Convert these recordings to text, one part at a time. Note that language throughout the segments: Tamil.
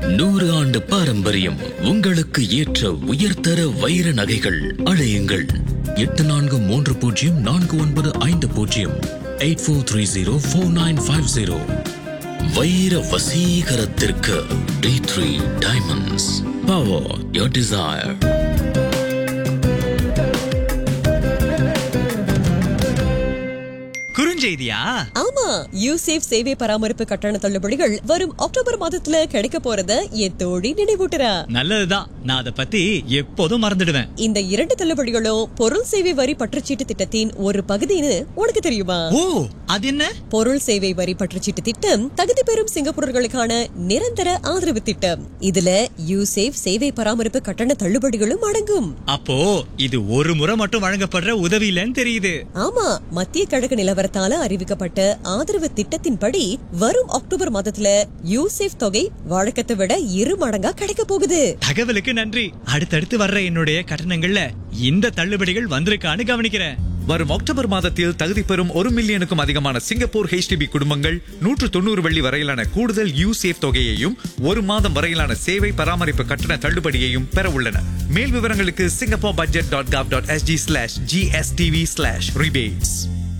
நூறு ஆண்டு பாரம்பரியம் உங்களுக்கு ஏற்ற உயர்தர வைர நகைகள் அழையுங்கள் எட்டு நான்கு மூன்று பூஜ்ஜியம் நான்கு ஒன்பது ஐந்து பூஜ்ஜியம் eight four three zero four nine five zero வைர வசீகரத்திற்கு T three diamonds power your desire குறுஞ்செய்தியா ஆமா யூசேஃப் சேவை பராமரிப்பு கட்டண தள்ளுபடிகள் வரும் அக்டோபர் மாதத்துல கிடைக்க போறத என் தோழி நினைவூட்டுறா நல்லதுதான் நான் அதை பத்தி எப்போதும் மறந்துடுவேன் இந்த இரண்டு தள்ளுபடிகளும் பொருள் சேவை வரி பற்றுச்சீட்டு திட்டத்தின் ஒரு பகுதின்னு உனக்கு தெரியுமா ஓ அது என்ன பொருள் சேவை வரி பற்றுச்சீட்டு திட்டம் தகுதி பெறும் சிங்கப்பூரர்களுக்கான நிரந்தர ஆதரவு திட்டம் இதுல யூசேஃப் சேவை பராமரிப்பு கட்டண தள்ளுபடிகளும் அடங்கும் அப்போ இது ஒரு முறை மட்டும் வழங்கப்படுற உதவி இல்லைன்னு தெரியுது ஆமா மத்திய கிழக்கு நிலவரத்தால அறிவிக்கப்பட்ட ஆதரவு திட்டத்தின்படி வரும் அக்டோபர் மாதத்துல யூசேஃப் தொகை வழக்கத்தை விட இரு மடங்கா கிடைக்க போகுது தகவலுக்கு நன்றி அடுத்தடுத்து வர்ற என்னுடைய கட்டணங்கள்ல இந்த தள்ளுபடிகள் வந்திருக்கான்னு கவனிக்கிறேன் வரும் அக்டோபர் மாதத்தில் தகுதி பெறும் ஒரு மில்லியனுக்கும் அதிகமான சிங்கப்பூர் HDB குடும்பங்கள் நூற்று தொண்ணூறு வெள்ளி வரையிலான கூடுதல் யூசேஃப் தொகையையும் ஒரு மாதம் வரையிலான சேவை பராமரிப்பு கட்டண தள்ளுபடியையும் பெற உள்ளன மேல் விவரங்களுக்கு Singapore budget dot gov dot SG slash GSTV slash rebates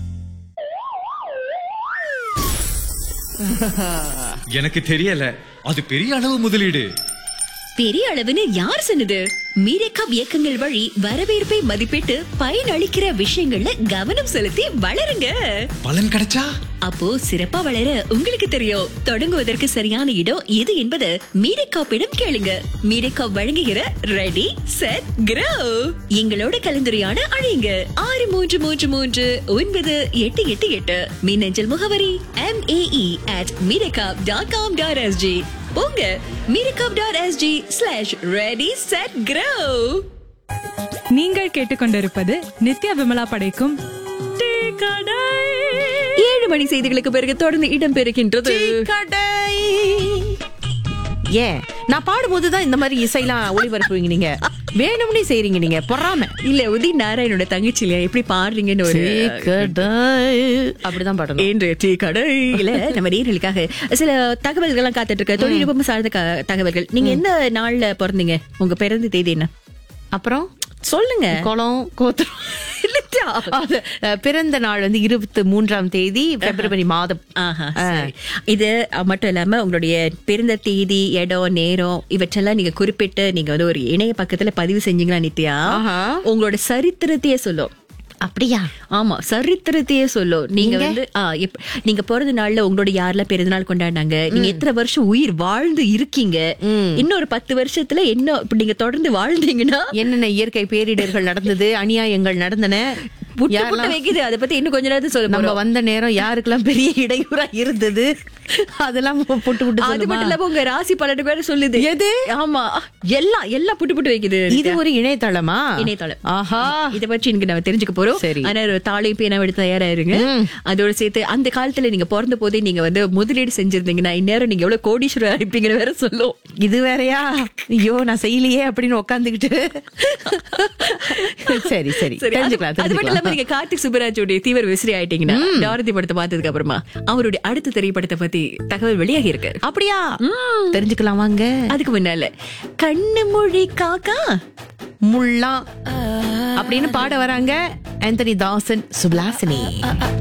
எனக்கு தெரியல அது பெரிய அளவு முதலீடு பெரிய அளவுன்னு யார் சொன்னது மீரேக்காப் இயக்கங்கள் வழி வரவேற்பை மதிப்பிட்டு பயனளிக்கிற விஷயங்கள்ல கவனம் செலுத்தி வளருங்க பலன் கிடைச்சா அப்போ சிறப்பா வளர உங்களுக்கு தெரியும் தொடங்குவதற்கு சரியான இடம் எது என்பது மீரேக்காப்பிடம் கேளுங்க மீரேக்காப் வழங்குகிற ரெடி செட் கிரோ எங்களோட கலந்துரையாட அழையுங்க ஆறு மூன்று மூன்று மூன்று ஒன்பது எட்டு எட்டு எட்டு மின்னஞ்சல் முகவரி எம் ஏஇ அட் மீரேக்காப் டாட் காம் டாட் எஸ்ஜி போங்க மீரேக்காப் dot SG slash ready set grow நீங்கள் கேட்டுக்கொண்டிருப்பது நித்யா விமலா படைக்கும் ஏழு மணி செய்திகளுக்கு பிறகு தொடர்ந்து இடம்பெறுகின்றது ஏன் நான் பாடும்போதுதான் இந்த மாதிரி இசைலாம் ஒளிபரப்புவீங்க நீங்க வேணும்னே செய்றீங்க நீங்க பொறாம இல்ல உதித் நாராயணோட தங்கச்சி இல்லையா எப்படி பாடுறீங்கன்னு ஒரு அப்படிதான் பாடணும் இன்றைய டீ கடையில நம்ம நேர்களுக்காக சில தகவல்கள்லாம் காத்துட்டு இருக்க தொழில்நுட்பம் சார்ந்த க- தகவல்கள் நீங்க எந்த நாள்ல பிறந்தீங்க உங்க பிறந்த தேதி என்ன அப்புறம் சொல்லுங்க குளம் கோத்திரம் இல்லையா? அது, அஹ், பிறந்த நாள் வந்து இருபத்தி மூன்றாம் தேதி பிப்ரவரி மாதம் ஆஹா, சரி. இது அஹ், மட்டும் இல்லாம உங்களுடைய பிறந்த தேதி இடம் நேரம் இவற்றெல்லாம் நீங்க குறிப்பிட்டு நீங்க வந்து ஒரு இணைய பக்கத்துல பதிவு செஞ்சீங்களா நித்யா ஆஹா. உங்களோட சரித்திரத்தையே சொல்லும் அப்படியா ஆமா சரித்திரத்தையே சொல்லும் நீங்க நீங்க? வந்து ஆ, எப்ப- நீங்க பிறந்த நாள்ல உங்களோட யாரெல்லாம் பிறந்த நாள் கொண்டாடினாங்க நீங்க எத்தனை வருஷம் உயிர் வாழ்ந்து இருக்கீங்க இன்னொரு பத்து வருஷத்துல என்ன இப்ப நீங்க தொடர்ந்து வாழ்ந்தீங்கன்னா என்னென்ன இயற்கை பேரிடர்கள் நடந்தது அநியாயங்கள் நடந்தன புட்டு புட்டு யாரெல்லாம் வைக்குது அதை பத்தி இன்னும் கொஞ்ச நேரத்துல சொல்ல நம்ம போறோம். வந்த நேரம் யாருக்கெல்லாம் பெரிய இடையூறா இருந்தது அதெல்லாம் புட்டு புட்டு அது சொல்லுமா? மட்டும் இல்லாம உங்க ராசி பலன் பேர சொல்லுது எது? ஆமா எல்லாம் எல்லாம் புட்டு புட்டு வைக்குது இது ஒரு இணையதளமா இணையதளம் ஆஹா இத பற்றி இன்னைக்கு நம்ம தெரிஞ்சுக்க போறோம் சரி. ஆனா ஒரு தாளையும் பேனா எடுத்து தயாரா இருங்க அதோட சேர்த்து அந்த காலத்துல நீங்க பிறந்த போதே நீங்க வந்து முதலீடு செஞ்சிருந்தீங்கன்னா இந்நேரம் நீங்க எவ்வளவு கோடீஸ்வரர் இருப்பீங்கன்னு வேற சொல்லும் இது வேறயா ஐயோ நான் செய்யலையே அப்படின்னு உட்காந்துக்கிட்டு சரி சரி சரி, அது- தெரிஞ்சுக்கலாம் அது மட்டும் இல்லாம தெரிஞ்சுக்கலாம் நீங்க கார்த்திக் சுப்பராஜோடைய தீவிர விசிறி ஆயிட்டீங்கன்னா டாரதி படத்தை பார்த்ததுக்கு அப்புறமா அவருடைய அடுத்த திரைப்படத்தை பத்தி தகவல் வெளியாகி இருக்கு அப்படியா தெரிஞ்சுக்கலாம் வாங்க அதுக்கு முன்னால கண்ணு மொழி காக்கா முள்ளா அப்படின்னு பாட வராங்க ஆந்தனி தாசன் சுப்லாசினி